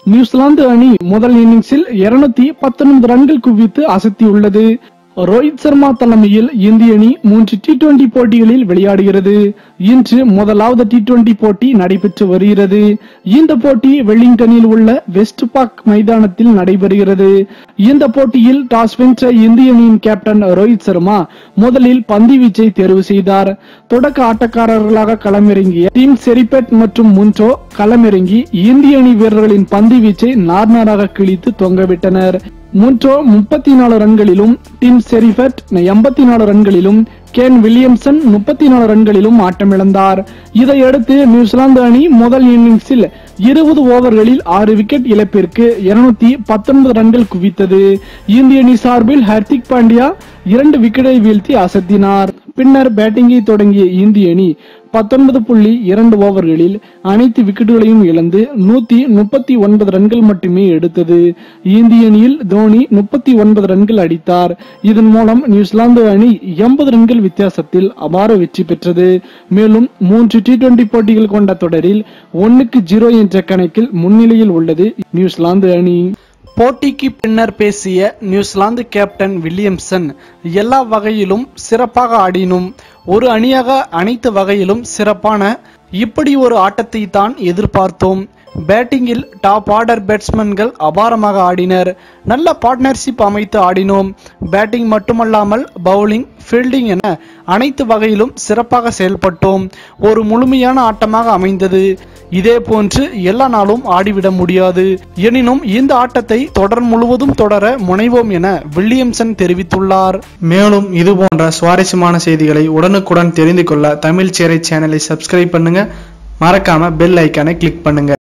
New Zealand அணி முதல் இன்னிங்ஸில் இருநூத்தி பத்தொன்பது ரன்கள் குவித்து அசத்தியுள்ளது ரோஹித் சர்மா தலைமையில் இந்திய அணி மூன்று டி டுவெண்டி போட்டிகளில் விளையாடுகிறது இன்று முதலாவது டி டுவெண்டி போட்டி நடைபெற்று வருகிறது இந்த போட்டி வெலிங்டனில் உள்ள வெஸ்ட் பார்க் மைதானத்தில் நடைபெறுகிறது இந்த போட்டியில் டாஸ் வென்ற இந்திய அணியின் கேப்டன் ரோஹித் சர்மா முதலில் பந்து வீச்சை தேர்வு செய்தார் தொடக்க ஆட்டக்காரர்களாக களமிறங்கிய டீம் செரிபெட் மற்றும் முன்டோ களமிறங்கி இந்திய அணி வீரர்களின் பந்து வீச்சை நார்நாராக கிழித்து தொங்கவிட்டனர் முன்ட்ரோ முப்பத்தி நாலு ரன்களிலும் டிம் செரிஃபெட் எண்பத்தி நாலு ரன்களிலும் கேன் வில்லியம்சன் முப்பத்தி நாலு ரன்களிலும் ஆட்டமிழந்தார் இதையடுத்து நியூசிலாந்து அணி முதல் இன்னிங்ஸில் இருபது ஓவர்களில் ஆறு விக்கெட் இழப்பிற்கு இருநூத்தி பத்தொன்பது ரன்கள் குவித்தது இந்திய அணி சார்பில் ஹர்திக் பாண்டியா இரண்டு விக்கெட்டை வீழ்த்தி அசத்தினார் பின்னர் பேட்டிங்கை தொடங்கிய இந்திய அணி பத்தொன்பது புள்ளி இரண்டு ஓவர்களில் அனைத்து விக்கெட்டுகளையும் இழந்து நூத்தி முப்பத்தி ஒன்பது ரன்கள் மட்டுமே எடுத்தது இந்திய அணியில் தோனி முப்பத்தி ஒன்பது ரன்கள் அடித்தார் இதன் மூலம் நியூசிலாந்து அணி எண்பது ரன்கள் வித்தியாசத்தில் அபார வெற்றி பெற்றது மேலும் மூன்று டி டுவெண்டி போட்டிகள் கொண்ட தொடரில் ஒன்னுக்கு ஜீரோ என்ற கணக்கில் முன்னிலையில் உள்ளது நியூசிலாந்து அணி போட்டிக்கு பின்னர் பேசிய நியூசிலாந்து கேப்டன் வில்லியம்சன் எல்லா வகையிலும் சிறப்பாக ஆடினோம் ஒரு அணியாக அனைத்து வகையிலும் சிறப்பான இப்படி ஒரு ஆட்டத்தை தான் எதிர்பார்த்தோம் பேட்டிங்கில் டாப் ஆர்டர் பேட்ஸ்மேன்கள் அபாரமாக ஆடினர் நல்ல பார்ட்னர்ஷிப் அமைத்து ஆடினோம் பேட்டிங் மட்டுமல்லாமல் பவுலிங் ஃபீல்டிங் என அனைத்து வகையிலும் சிறப்பாக செயல்பட்டோம் ஒரு முழுமையான ஆட்டமாக அமைந்தது இதே போன்று எல்லா நாளும் ஆடிவிட முடியாது எனினும் இந்த ஆட்டத்தை தொடர் முழுவதும் தொடர முனைவோம் என வில்லியம்சன் தெரிவித்துள்ளார் மேலும் இது போன்ற சுவாரஸ்யமான செய்திகளை உடனுக்குடன் தெரிந்து கொள்ள தமிழ் சேரை சேனலை சப்ஸ்கிரைப் பண்ணுங்க மறக்காம பெல் ஐக்கானை கிளிக் பண்ணுங்க